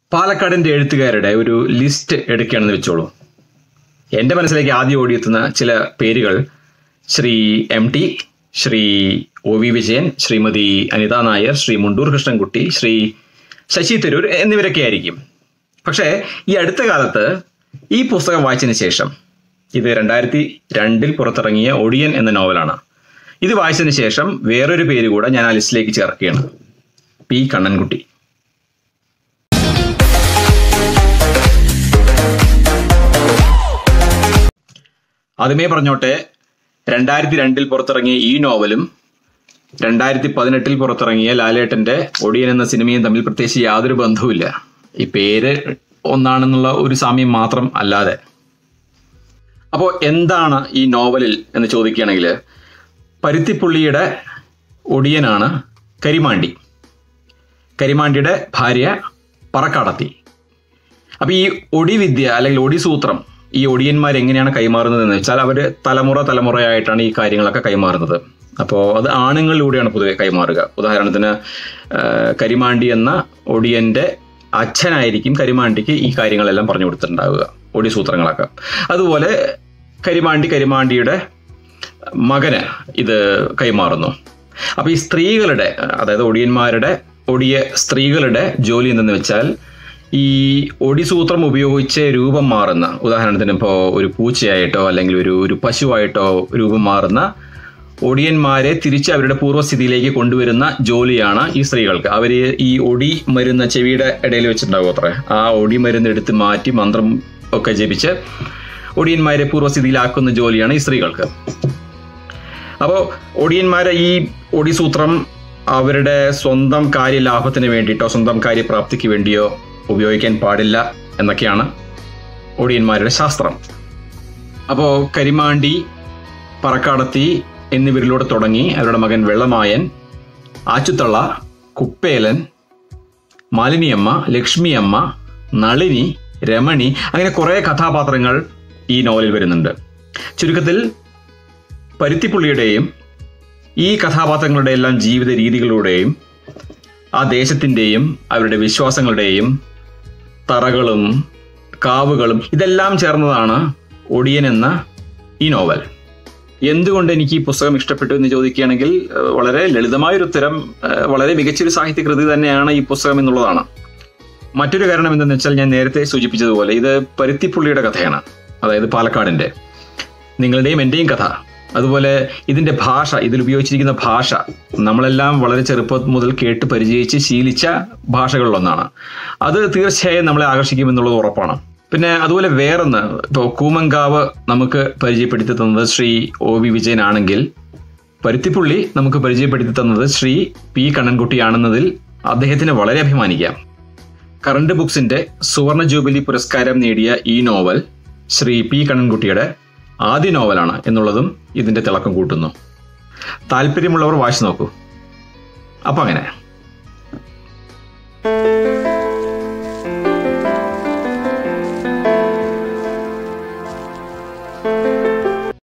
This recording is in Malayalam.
പാലക്കാടിന്റെ എഴുത്തുകാരുടെ ഒരു ലിസ്റ്റ് എടുക്കുകയാണെന്ന് വെച്ചോളൂ എൻ്റെ മനസ്സിലേക്ക് ആദ്യം ഓടിയെത്തുന്ന ചില പേരുകൾ Shri M T Shri O V Vijayan Shrimathi Anitha Nair Shri Mundoor Krishnankutty Shri Sasi Tharoor എന്നിവരൊക്കെ ആയിരിക്കും പക്ഷേ ഈ അടുത്ത കാലത്ത് ഈ പുസ്തകം വായിച്ചതിന് ശേഷം ഇത് രണ്ടായിരത്തി രണ്ടിൽ പുറത്തിറങ്ങിയ ഒടിയൻ എന്ന നോവലാണ് ഇത് വായിച്ചതിന് ശേഷം വേറൊരു പേര് കൂടെ ഞാൻ ആ ലിസ്റ്റിലേക്ക് ചേർക്കുകയാണ് പി കണ്ണൻകുട്ടി ആദ്യമേ പറഞ്ഞോട്ടെ രണ്ടായിരത്തി രണ്ടിൽ പുറത്തിറങ്ങിയ ഈ നോവലും രണ്ടായിരത്തി പതിനെട്ടിൽ പുറത്തിറങ്ങിയ ലാലേട്ടന്റെ ഒടിയൻ എന്ന സിനിമയും തമ്മിൽ പ്രത്യേകിച്ച് യാതൊരു ബന്ധവുമില്ല ഈ പേര് ഒന്നാണെന്നുള്ള ഒരു സാമ്യം മാത്രം അല്ലാതെ അപ്പോൾ എന്താണ് ഈ നോവലിൽ എന്ന് ചോദിക്കുകയാണെങ്കിൽ പരുത്തിപ്പുള്ളിയുടെ ഒടിയനാണ് കരിമാണ്ടി കരിമാണ്ടിയുടെ ഭാര്യ പറക്കാടത്തി അപ്പൊ ഈ ഒടിവിദ്യ അല്ലെങ്കിൽ ഒടിസൂത്രം ഈ ഒടിയന്മാർ എങ്ങനെയാണ് കൈമാറുന്നത് എന്ന് വെച്ചാൽ അവർ തലമുറ തലമുറയായിട്ടാണ് ഈ കാര്യങ്ങളൊക്കെ കൈമാറുന്നത് അപ്പോൾ അത് ആണുങ്ങളിലൂടെയാണ് പൊതുവെ കൈമാറുക ഉദാഹരണത്തിന് ആ, കരിമാണ്ടി എന്ന ഒടിയന്റെ അച്ഛനായിരിക്കും കരിമാണ്ടിക്ക് ഈ കാര്യങ്ങളെല്ലാം പറഞ്ഞു കൊടുത്തിട്ടുണ്ടാവുക ഒടിസൂത്രങ്ങളൊക്കെ അതുപോലെ കരിമാണ്ടി കരിമാണ്ടിയുടെ മകന് ഇത് കൈമാറുന്നു അപ്പൊ ഈ സ്ത്രീകളുടെ അതായത് ഒടിയന്മാരുടെ ഒടിയ സ്ത്രീകളുടെ ജോലി എന്തെന്ന് വെച്ചാൽ ഈ ഒടിസൂത്രം ഉപയോഗിച്ച് രൂപം മാറുന്ന ഉദാഹരണത്തിന് ഇപ്പോൾ ഒരു പൂച്ചയായിട്ടോ അല്ലെങ്കിൽ ഒരു ഒരു പശുവായിട്ടോ രൂപം മാറുന്ന ഒടിയന്മാരെ തിരിച്ച് അവരുടെ പൂർവ്വസ്ഥിതിയിലേക്ക് കൊണ്ടുവരുന്ന ജോലിയാണ് ഈ സ്ത്രീകൾക്ക് അവർ ഈ ഒടി മരുന്ന് ചെവിയുടെ ഇടയിൽ വെച്ചിട്ടുണ്ടാവും അത്ര ആ ഒടി മരുന്ന് എടുത്ത് മാറ്റി മന്ത്രം ഒക്കെ ജപിച്ച് ഒടിയന്മാരെ പൂർവ്വസ്ഥിതിയിലാക്കുന്ന ജോലിയാണ് ഈ സ്ത്രീകൾക്ക് അപ്പോൾ ഒടിയന്മാരെ ഈ ഒടിസൂത്രം അവരുടെ സ്വന്തം കാര്യലാഭത്തിന് വേണ്ടിയിട്ടോ സ്വന്തം കാര്യപ്രാപ്തിക്ക് വേണ്ടിയോ ഉപയോഗിക്കാൻ പാടില്ല എന്നൊക്കെയാണ് ഒടിയന്മാരുടെ ശാസ്ത്രം അപ്പോൾ കരിമാണ്ടി പറക്കാടത്തി എന്നിവരിലൂടെ തുടങ്ങി അവരുടെ മകൻ വെള്ളമായൻ ആച്ചുത്തള്ള കുപ്പേലൻ മാലിനിയമ്മ ലക്ഷ്മിയമ്മ നളിനി രമണി അങ്ങനെ കുറേ കഥാപാത്രങ്ങൾ ഈ നോവലിൽ വരുന്നുണ്ട് ചുരുക്കത്തിൽ പരുത്തിപ്പുള്ളിയുടെയും ഈ കഥാപാത്രങ്ങളുടെ എല്ലാം ജീവിത രീതികളിലൂടെയും ആ ദേശത്തിൻ്റെയും അവരുടെ വിശ്വാസങ്ങളുടെയും തറകളും കാവുകളും ഇതെല്ലാം ചേർന്നതാണ് ഒടിയൻ എന്ന ഈ നോവൽ എന്തുകൊണ്ട് എനിക്ക് ഈ പുസ്തകം ഇഷ്ടപ്പെട്ടു എന്ന് ചോദിക്കുകയാണെങ്കിൽ ഏഹ്, വളരെ ലളിതമായൊരു ഉത്തരം ഏഹ്, വളരെ മികച്ചൊരു സാഹിത്യകൃതി തന്നെയാണ് ഈ പുസ്തകം എന്നുള്ളതാണ് മറ്റൊരു കാരണം എന്തെന്ന് വെച്ചാൽ ഞാൻ നേരത്തെ സൂചിപ്പിച്ചതുപോലെ ഇത് പരുത്തിപ്പുള്ളിയുടെ കഥയാണ് അതായത് പാലക്കാടിന്റെ നിങ്ങളുടെയും എൻ്റെയും കഥ അതുപോലെ ഇതിന്റെ ഭാഷ ഇതിൽ ഉപയോഗിച്ചിരിക്കുന്ന ഭാഷ നമ്മളെല്ലാം വളരെ ചെറുപ്പം മുതൽ കേട്ട് പരിചയിച്ച് ശീലിച്ച ഭാഷകളിലൊന്നാണ് അത് തീർച്ചയായും നമ്മളെ ആകർഷിക്കുമെന്നുള്ളത് ഉറപ്പാണ് പിന്നെ അതുപോലെ വേറൊന്ന് ഇപ്പോൾ കൂമങ്കാവ് നമുക്ക് പരിചയപ്പെടുത്തി തന്നത് ശ്രീ ഒ വി വിജയനാണെങ്കിൽ പരുത്തിപ്പുള്ളി നമുക്ക് പരിചയപ്പെടുത്തി തന്നത് ശ്രീ പി കണ്ണൻകുട്ടിയാണെന്നതിൽ അദ്ദേഹത്തിന് വളരെ അഭിമാനിക്കാം കറണ്ട് ബുക്സിന്റെ സുവർണ ജൂബിലി പുരസ്കാരം നേടിയ ഈ നോവൽ ശ്രീ പി കണ്ണൻകുട്ടിയുടെ ആദ്യ നോവലാണ് എന്നുള്ളതും ഇതിന്റെ തിളക്കം കൂട്ടുന്നു താല്പര്യമുള്ളവർ വായിച്ചു നോക്കൂ അപ്പൊ അങ്ങനെ